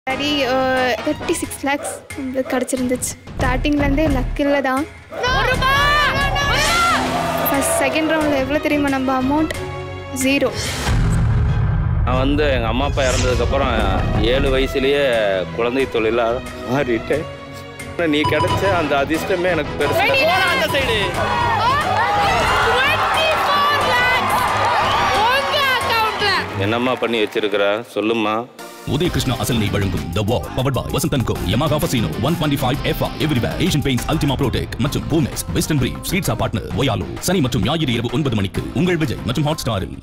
daddy thirty six lakhs வந்து கிடச்சிருந்துச்சு ஸ்டார்டிங்லேருந்தே லக்கில் தான் first second ரவுண்டில் எவ்வளோ தெரியுமா நம்ம அமௌண்ட் ஜீரோ நான் வந்து எங்கள் அம்மா அப்பா இறந்ததுக்கப்புறம் ஏழு வயசுலேயே குழந்தை தொழிலாக மாறிட்டேன் ஆனா நீ கிடைச்ச அந்த அதிர்ஷ்டமே எனக்கு பெருசு அந்த சைடு என்னம்மா பண்ணி வச்சிருக்கிற சொல்லுமா உதய கிருஷ்ணா அசல் நெய் வழங்கும் த வா பவர் பாய் Vasanthan co Yamaha Fascino one twenty five F everywhere Asian paints Ultima Protek மற்றும் பூமெக்ஸ் வெஸ்டர்ன் பிரீவ் ஸ்வீட்ஸா பார்ட்னர் ஒயாலோ சனி மற்றும் ஞாயிறு இரவு ஒன்பது மணிக்கு உங்கள் விஜய் மற்றும் ஹாட் ஸ்டாரில்